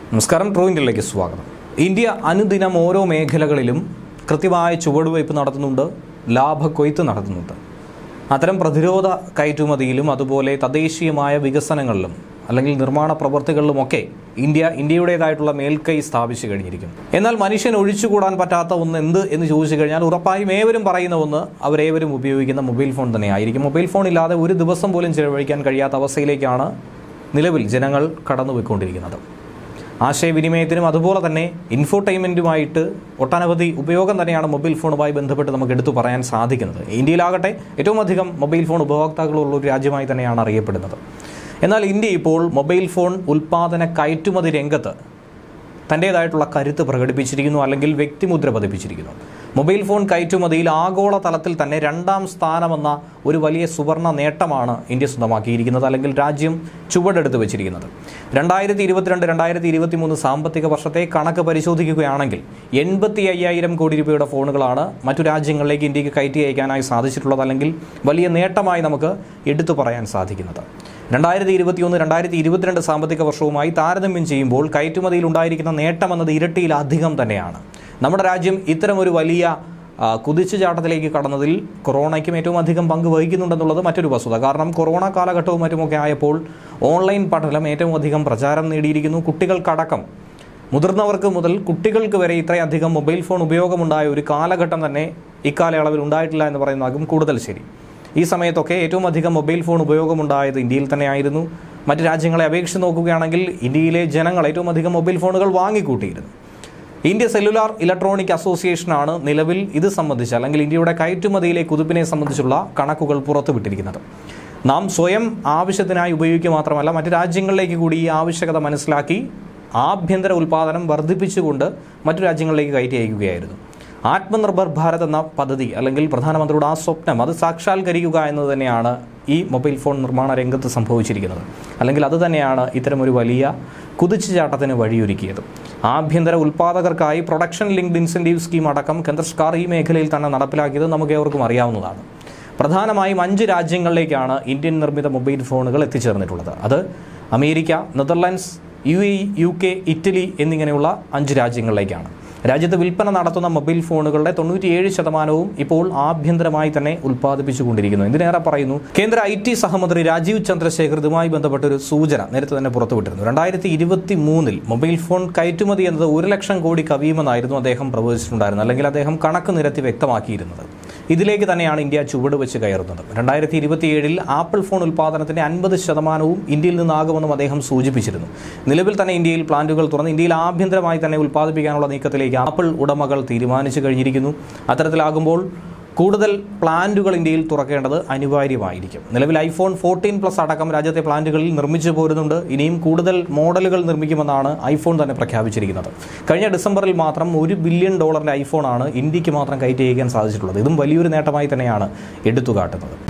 നമസ്കാരം ട്രൂ ഇന്ത്യയിലേക്ക് സ്വാഗതം ഇന്ത്യ അനുദിനം ഓരോ മേഖലകളിലും കൃത്യമായ ചുവടുവയ്പ് നടത്തുന്നുണ്ട് ലാഭക്കൊയ്ത്ത് നടത്തുന്നുണ്ട് അത്തരം പ്രതിരോധ കയറ്റുമതിയിലും അതുപോലെ തദ്ദേശീയമായ വികസനങ്ങളിലും അല്ലെങ്കിൽ നിർമ്മാണ പ്രവർത്തികളിലുമൊക്കെ ഇന്ത്യ ഇന്ത്യയുടേതായിട്ടുള്ള മേൽക്കൈ സ്ഥാപിച്ചു കഴിഞ്ഞിരിക്കും എന്നാൽ മനുഷ്യൻ ഒഴിച്ചുകൂടാൻ പറ്റാത്ത ഒന്ന് എന്ത് എന്ന് ചോദിച്ചു കഴിഞ്ഞാൽ ഉറപ്പായും ഏവരും പറയുന്ന ഒന്ന് അവരേവരും ഉപയോഗിക്കുന്ന മൊബൈൽ ഫോൺ തന്നെയായിരിക്കും മൊബൈൽ ഫോൺ ഇല്ലാതെ ഒരു ദിവസം പോലും ചിലവഴിക്കാൻ കഴിയാത്ത അവസ്ഥയിലേക്കാണ് നിലവിൽ ജനങ്ങൾ കടന്നുപോയിക്കൊണ്ടിരിക്കുന്നത് ആശയവിനിമയത്തിനും അതുപോലെ തന്നെ ഇൻഫോടൈൻമെൻറ്റുമായിട്ട് ഒട്ടനവധി ഉപയോഗം തന്നെയാണ് മൊബൈൽ ഫോണുമായി ബന്ധപ്പെട്ട് നമുക്ക് എടുത്തു പറയാൻ സാധിക്കുന്നത് ഇന്ത്യയിലാകട്ടെ ഏറ്റവും അധികം മൊബൈൽ ഫോൺ ഉപഭോക്താക്കളുള്ള ഒരു രാജ്യമായി തന്നെയാണ് അറിയപ്പെടുന്നത് എന്നാൽ ഇന്ത്യ ഇപ്പോൾ മൊബൈൽ ഫോൺ ഉൽപ്പാദന കയറ്റുമതി രംഗത്ത് തൻ്റേതായിട്ടുള്ള കരുത്ത് പ്രകടിപ്പിച്ചിരിക്കുന്നു അല്ലെങ്കിൽ വ്യക്തിമുദ്ര പതിപ്പിച്ചിരിക്കുന്നു മൊബൈൽ ഫോൺ കയറ്റുമതിയിൽ ആഗോള തലത്തിൽ തന്നെ രണ്ടാം സ്ഥാനമെന്ന ഒരു വലിയ സുവർണ നേട്ടമാണ് ഇന്ത്യ സ്വന്തമാക്കിയിരിക്കുന്നത് അല്ലെങ്കിൽ രാജ്യം ചുവടെടുത്ത് വെച്ചിരിക്കുന്നത് രണ്ടായിരത്തി ഇരുപത്തിരണ്ട് രണ്ടായിരത്തി ഇരുപത്തി മൂന്ന് സാമ്പത്തിക വർഷത്തെ കണക്ക് പരിശോധിക്കുകയാണെങ്കിൽ എൺപത്തി അയ്യായിരം കോടി രൂപയുടെ ഫോണുകളാണ് മറ്റു രാജ്യങ്ങളിലേക്ക് ഇന്ത്യക്ക് കയറ്റി അയക്കാനായി സാധിച്ചിട്ടുള്ളത് അല്ലെങ്കിൽ വലിയ നേട്ടമായി നമുക്ക് എടുത്തു പറയാൻ സാധിക്കുന്നത് രണ്ടായിരത്തി ഇരുപത്തിയൊന്ന് രണ്ടായിരത്തി ഇരുപത്തിരണ്ട് സാമ്പത്തിക വർഷവുമായി താരതമ്യം ചെയ്യുമ്പോൾ കയറ്റുമതിയിൽ ഉണ്ടായിരിക്കുന്ന നേട്ടം എന്നത് ഇരട്ടിയിലധികം തന്നെയാണ് നമ്മുടെ രാജ്യം ഇത്തരമൊരു വലിയ ആ, കുതിച്ചുചാട്ടത്തിലേക്ക് കടന്നതിൽ കൊറോണയ്ക്കും ഏറ്റവും അധികം പങ്ക് വഹിക്കുന്നുണ്ടെന്നുള്ളത് മറ്റൊരു വസ്തുത കാരണം കൊറോണ കാലഘട്ടവും മറ്റുമൊക്കെ ആയപ്പോൾ ഓൺലൈൻ പഠനം ഏറ്റവും അധികം പ്രചാരം നേടിയിരിക്കുന്നു കുട്ടികൾക്കടക്കം മുതിർന്നവർക്ക് മുതൽ കുട്ടികൾക്ക് വരെ ഇത്രയധികം മൊബൈൽ ഫോൺ ഉപയോഗമുണ്ടായ ഒരു കാലഘട്ടം തന്നെ ഇക്കാലയളവിൽ ഉണ്ടായിട്ടില്ല എന്ന് പറയുന്നതാകും കൂടുതൽ ശരി ഈ സമയത്തൊക്കെ ഏറ്റവും അധികം മൊബൈൽ ഫോൺ ഉപയോഗമുണ്ടായത് ഇന്ത്യയിൽ തന്നെയായിരുന്നു മറ്റ് രാജ്യങ്ങളെ അപേക്ഷിച്ച് നോക്കുകയാണെങ്കിൽ ഇന്ത്യയിലെ ജനങ്ങൾ ഏറ്റവും അധികം മൊബൈൽ ഫോണുകൾ വാങ്ങിക്കൂട്ടിയിരുന്നു ഇന്ത്യ സെല്ലുലാർ ഇലക്ട്രോണിക് അസോസിയേഷനാണ് നിലവിൽ ഇത് സംബന്ധിച്ച് അല്ലെങ്കിൽ ഇന്ത്യയുടെ കയറ്റുമതിയിലെ കുതിപ്പിനെ സംബന്ധിച്ചുള്ള കണക്കുകൾ പുറത്തുവിട്ടിരിക്കുന്നത് നാം സ്വയം ആവശ്യത്തിനായി ഉപയോഗിക്കുക മാത്രമല്ല മറ്റ് രാജ്യങ്ങളിലേക്ക് കൂടി ഈ ആവശ്യകത മനസ്സിലാക്കി ആഭ്യന്തര ഉൽപ്പാദനം വർദ്ധിപ്പിച്ചുകൊണ്ട് മറ്റു രാജ്യങ്ങളിലേക്ക് കയറ്റി അയക്കുകയായിരുന്നു ആത്മനിർഭർ ഭാരത് എന്ന പദ്ധതി അല്ലെങ്കിൽ പ്രധാനമന്ത്രിയുടെ ആ സ്വപ്നം അത് സാക്ഷാത്കരിക്കുക എന്നത് തന്നെയാണ് ഈ മൊബൈൽ ഫോൺ നിർമ്മാണ രംഗത്ത് സംഭവിച്ചിരിക്കുന്നത് അല്ലെങ്കിൽ അത് തന്നെയാണ് ഇത്തരമൊരു വലിയ കുതിച്ചുചാട്ടത്തിന് വഴിയൊരുക്കിയത് ആഭ്യന്തര ഉൽപ്പാദകർക്കായി പ്രൊഡക്ഷൻ ലിങ്ക്ഡ് ഇൻസെൻറ്റീവ് സ്കീം അടക്കം കേന്ദ്ര സർക്കാർ ഈ മേഖലയിൽ തന്നെ നടപ്പിലാക്കിയത് നമുക്ക് ഏവർക്കും അറിയാവുന്നതാണ് പ്രധാനമായും അഞ്ച് രാജ്യങ്ങളിലേക്കാണ് ഇന്ത്യൻ നിർമ്മിത മൊബൈൽ ഫോണുകൾ എത്തിച്ചേർന്നിട്ടുള്ളത് അത് America Netherlands U A U K Italy എന്നിങ്ങനെയുള്ള അഞ്ച് രാജ്യങ്ങളിലേക്കാണ് രാജ്യത്ത് വിൽപ്പന നടത്തുന്ന മൊബൈൽ ഫോണുകളുടെ തൊണ്ണൂറ്റിയേഴ് ശതമാനവും ഇപ്പോൾ ആഭ്യന്തരമായി തന്നെ ഉൽപ്പാദിപ്പിച്ചുകൊണ്ടിരിക്കുന്നു എന്തിനേറെ പറയുന്നു കേന്ദ്ര ഐ ടി സഹമന്ത്രി രാജീവ് ചന്ദ്രശേഖർ ഇതുമായി ബന്ധപ്പെട്ട ഒരു സൂചന നേരത്തെ തന്നെ പുറത്തുവിട്ടിരുന്നു രണ്ടായിരത്തി ഇരുപത്തി മൂന്നിൽ മൊബൈൽ ഫോൺ കയറ്റുമതി എന്നത് ഒരു ലക്ഷം കോടി കവിയുമെന്നായിരുന്നു അദ്ദേഹം പ്രവചിച്ചിട്ടുണ്ടായിരുന്നത് അല്ലെങ്കിൽ അദ്ദേഹം കണക്ക് നിരത്തി വ്യക്തമാക്കിയിരുന്നത് ഇതിലേക്ക് തന്നെയാണ് ഇന്ത്യ ചുവട് വെച്ച് കയറുന്നത് രണ്ടായിരത്തി ഇരുപത്തിയേഴിൽ ആപ്പിൾ ഫോൺ ഉൽപ്പാദനത്തിന്റെ അൻപത് ശതമാനവും ഇന്ത്യയിൽ നിന്നാകുമെന്നും അദ്ദേഹം സൂചിപ്പിച്ചിരുന്നു നിലവിൽ തന്നെ ഇന്ത്യയിൽ പ്ലാന്റുകൾ തുറന്ന് ഇന്ത്യയിൽ ആഭ്യന്തരമായി തന്നെ ഉൽപ്പാദിപ്പിക്കാനുള്ള നീക്കത്തിലേക്ക് ആപ്പിൾ ഉടമകൾ തീരുമാനിച്ചു കഴിഞ്ഞിരിക്കുന്നു അത്തരത്തിലാകുമ്പോൾ കൂടുതൽ പ്ലാന്റുകൾ ഇന്ത്യയിൽ തുറക്കേണ്ടത് അനിവാര്യമായിരിക്കും നിലവിൽ ഐഫോൺ ഫോർട്ടീൻ പ്ലസ് അടക്കം രാജ്യത്തെ പ്ലാന്റുകളിൽ നിർമ്മിച്ചു പോരുന്നുണ്ട് ഇനിയും കൂടുതൽ മോഡലുകൾ നിർമ്മിക്കുമെന്നാണ് ഐഫോൺ തന്നെ പ്രഖ്യാപിച്ചിരിക്കുന്നത് കഴിഞ്ഞ ഡിസംബറിൽ മാത്രം ഒരു ബില്യൺ ഡോളറിന്റെ ഐഫോണാണ് ഇന്ത്യക്ക് മാത്രം കയറ്റി അയക്കാൻ സാധിച്ചിട്ടുള്ളത് ഇതും വലിയൊരു നേട്ടമായി തന്നെയാണ് എടുത്തു കാട്ടുന്നത്